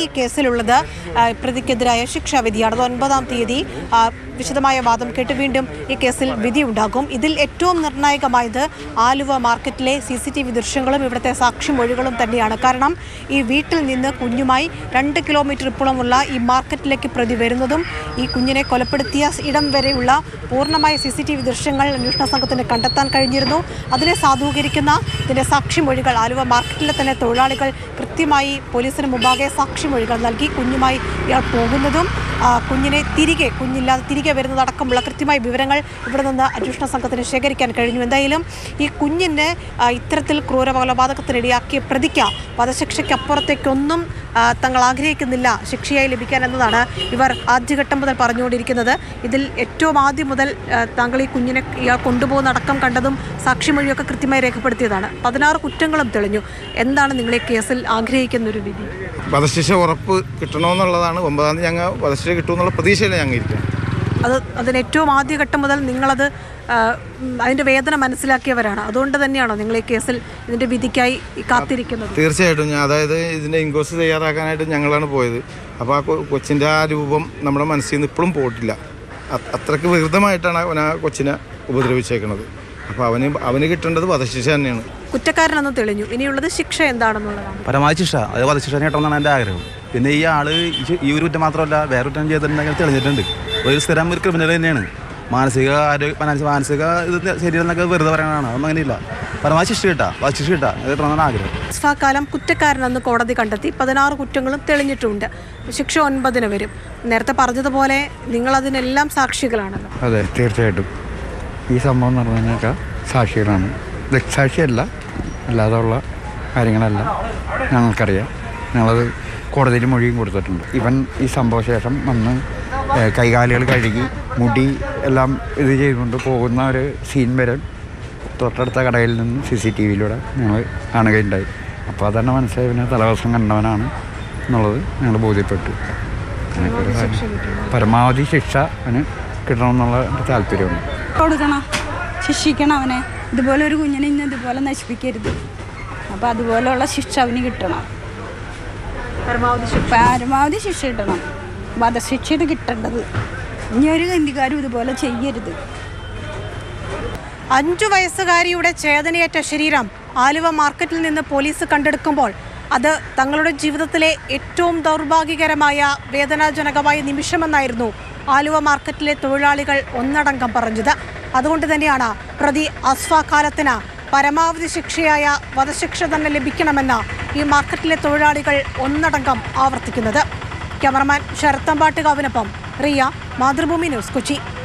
ഈ കേസിലുള്ളത് ആ, പ്രതിക്കെതിരായ ശിക്ഷാവിധിയാണ് അത് ഒൻപതാം തീയതി ആ, വിശദമായ വാദം കേട്ട് വീണ്ടും ഈ കേസിൽ വിധിയുണ്ടാകും ഇതിൽ ഏറ്റവും നിർണായകമായത് ആലുവ മാർക്കറ്റിലെ സി സി ടി വി ദൃശ്യങ്ങളും ഇവിടുത്തെ സാക്ഷിമൊഴികളും തന്നെയാണ് കാരണം ഈ വീട്ടിൽ നിന്ന് കുഞ്ഞുമായി രണ്ട് കിലോമീറ്റർ ഇപ്പുറമുള്ള ഈ മാർക്കറ്റിലേക്ക് പ്രതി വരുന്നതും ഈ കുഞ്ഞിനെ കൊലപ്പെടുത്തിയ ഇടം വരെയുള്ള പൂർണ്ണമായ സി സി ടി വി ദൃശ്യങ്ങൾ അന്വേഷണ സംഘത്തിന് കണ്ടെത്താൻ കഴിഞ്ഞിരുന്നു അതിനെ സാധൂകരിക്കുന്ന ഇതിൻ്റെ സാക്ഷിമൊഴികൾ ആലുവ മാർക്കറ്റിലെ തന്നെ തൊഴിലാളികൾ കൃത്യമായി പോലീസിന് മുമ്പാകെ സാക്ഷിമൊഴികൾ നൽകി കുഞ്ഞുമായി ഇയാൾ പോകുന്നതും ആ, കുഞ്ഞിനെ തിരികെ കുഞ്ഞില്ലാതെ തിരികെ വരുന്നതടക്കമുള്ള കൃത്യമായ വിവരങ്ങൾ ഇവിടെ നിന്ന് അന്വേഷണ സംഘത്തിന് ശേഖരിക്കാൻ കഴിഞ്ഞു എന്തായാലും ഈ കുഞ്ഞിനെ ആ, ഇത്തരത്തിൽ ക്രൂര കൊലപാതകത്തിനിടയാക്കിയ പ്രതിക്ക് വധശിക്ഷയ്ക്കപ്പുറത്തേക്കൊന്നും ആ, തങ്ങൾ ആഗ്രഹിക്കുന്നില്ല ശിക്ഷയായി ലഭിക്കാൻ എന്നതാണ് ഇവർ ആദ്യഘട്ടം മുതൽ പറഞ്ഞുകൊണ്ടിരിക്കുന്നത് ഇതിൽ ഏറ്റവും ആദ്യം മുതൽ ആ, താങ്കൾ ഈ കുഞ്ഞിനെ ഇയാൾ കൊണ്ടുപോകുന്ന അടക്കം കണ്ടതും സാക്ഷിമൊഴിയൊക്കെ കൃത്യമായി രേഖപ്പെടുത്തിയതാണ് പതിനാറ് കുറ്റങ്ങളും തെളിഞ്ഞു എന്താണ് നിങ്ങൾ ഈ കേസിൽ ആഗ്രഹിക്കുന്ന ഒരു വിധി വധശിക്ഷ ഉറപ്പ് കിട്ടണമെന്നുള്ളതാണ് ഒമ്പതാം തീയതി ഞങ്ങൾ വധശിക്ഷ കിട്ടുമെന്നുള്ള പ്രതീക്ഷയിലാണ് ഞങ്ങൾ ഇരിക്കുന്നത് അത് അതിന് ഏറ്റവും ആദ്യഘട്ടം മുതൽ നിങ്ങളത് ആ, ഉം, അതിന്റെ വേദന മനസ്സിലാക്കിയവരാണ് അതുകൊണ്ട് തന്നെയാണോ നിങ്ങൾ ഈ കേസിൽ ഇതിന്റെ വിധിക്കായി ഈ കാത്തിരിക്കുന്നത് തീർച്ചയായിട്ടും ഞാൻ അതായത് ഇതിൻ്റെ ഇൻക്വസ്റ്റ് തയ്യാറാക്കാനായിട്ട് ഞങ്ങളാണ് പോയത് അപ്പോൾ ആ കൊ- കൊച്ചിൻ്റെ ആ രൂപം നമ്മുടെ മനസ്സിൽ നിന്ന് ഇപ്പോഴും പോയിട്ടില്ല അ- അത്രയ്ക്ക് വികൃതമായിട്ടാണ് അവൻ ആ കൊച്ചിനെ ഉപദ്രവിച്ചേക്കുന്നത് അപ്പോൾ അവന് അവന് കിട്ടേണ്ടത് വധശിക്ഷ തന്നെയാണ് കുറ്റക്കാരനെന്ന് തെളിഞ്ഞു ഇനിയുള്ളത് ശിക്ഷ എന്താണെന്നുള്ളതാണ് പരമാവധി ശിക്ഷ അത് വധശിക്ഷ കിട്ടണമെന്നാണ് എൻ്റെ ആഗ്രഹം പിന്നെ ഈ ആള് ഈ- ഈ ഒരു കുറ്റം മാത്രമല്ല വേറെ കുറ്റം ചെയ്തിട്ടുണ്ടെങ്കിൽ തെളിഞ്ഞിട്ടുണ്ട് ഒരു സ്ഥിരം ഒരു ക്രിമിനൽ തന്നെയാണ് മാനസിക ആരോഗ്യ മാനസിക മാനസിക ഇത് ശരീരം എന്നൊക്കെ വെറുതെ പറയാനാണ് അതൊന്നും അങ്ങനെയില്ല പരമാവധി ശിക്ഷ കിട്ടാ വധശിക്ഷ കിട്ടാ അത് കിട്ടണമെന്നാണ് ആഗ്രഹം കാലം കുറ്റക്കാരനെന്ന് കോടതി കണ്ടെത്തി പതിനാറ് കുറ്റങ്ങളും തെളിഞ്ഞിട്ടുണ്ട് ശിക്ഷ ഒൻപതിന് വരും നേരത്തെ പറഞ്ഞതുപോലെ നിങ്ങളതിനെല്ലാം സാക്ഷികളാണല്ലോ അതെ തീർച്ചയായിട്ടും ഈ സംഭവം നടന്നതിനൊക്കെ സാക്ഷികളാണ് ദൃക്സാക്ഷിയല്ല അല്ലാതെയുള്ള കാര്യങ്ങളെല്ലാം ഞങ്ങൾക്കറിയാം ഞങ്ങളത് കോടതിയിൽ മൊഴിയും കൊടുത്തിട്ടുണ്ട് ഇവൻ ഈ സംഭവശേഷം വന്ന് ഏഹ്, കൈകാലുകൾ കഴുകി മുടി എല്ലാം ഇത് ചെയ്തുകൊണ്ട് പോകുന്ന ഒരു സീൻ വരെ തൊട്ടടുത്ത കടയിൽ നിന്ന് സി സി ടി വിയിലൂടെ ഞങ്ങൾ കാണുകയുണ്ടായി അപ്പോൾ അതന്നെ മനസ്സിലായി പിന്നെ തലവസം കണ്ടവനാണ് എന്നുള്ളത് ഞങ്ങൾ ബോധ്യപ്പെട്ടു അങ്ങനെയൊക്കെ ഒരു കാര്യം. പരമാവധി ശിക്ഷ അവന് കിട്ടണമെന്നുള്ള ഒരു താല്പര്യമുണ്ട് കൊടുക്കണം ശിക്ഷിക്കണം അവനെ ഇതുപോലെ ഒരു കുഞ്ഞിനെ ഇന്ന് ഇതുപോലെ നശിപ്പിക്കരുത് അപ്പോൾ അതുപോലെയുള്ള ശിക്ഷ അവന് കിട്ടണം പരമാവധി പരമാവധി ശിക്ഷ കിട്ടണം വധശിക്ഷയാണ് കിട്ടേണ്ടത് ഇനി ഒരു ഗന്ധിക്കാരും ഇതുപോലെ ചെയ്യരുത് അഞ്ചു വയസ്സുകാരിയുടെ ചേതനയേറ്റ ശരീരം ആലുവ മാർക്കറ്റിൽ നിന്ന് പോലീസ് കണ്ടെടുക്കുമ്പോൾ അത് തങ്ങളുടെ ജീവിതത്തിലെ ഏറ്റവും ദൗർഭാഗ്യകരമായ വേദനാജനകമായ നിമിഷമെന്നായിരുന്നു ആലുവ മാർക്കറ്റിലെ തൊഴിലാളികൾ ഒന്നടങ്കം പറഞ്ഞത് അതുകൊണ്ട് തന്നെയാണ് പ്രതി അസ്ഫാകാലത്തിന് പരമാവധി ശിക്ഷയായ വധശിക്ഷ തന്നെ ലഭിക്കണമെന്ന് ഈ മാർക്കറ്റിലെ തൊഴിലാളികൾ ഒന്നടങ്കം ആവർത്തിക്കുന്നത് ക്യാമറമാൻ ശരത്തമ്പാട്ടുകാവിനൊപ്പം റിയ മാതൃഭൂമി ന്യൂസ് കൊച്ചി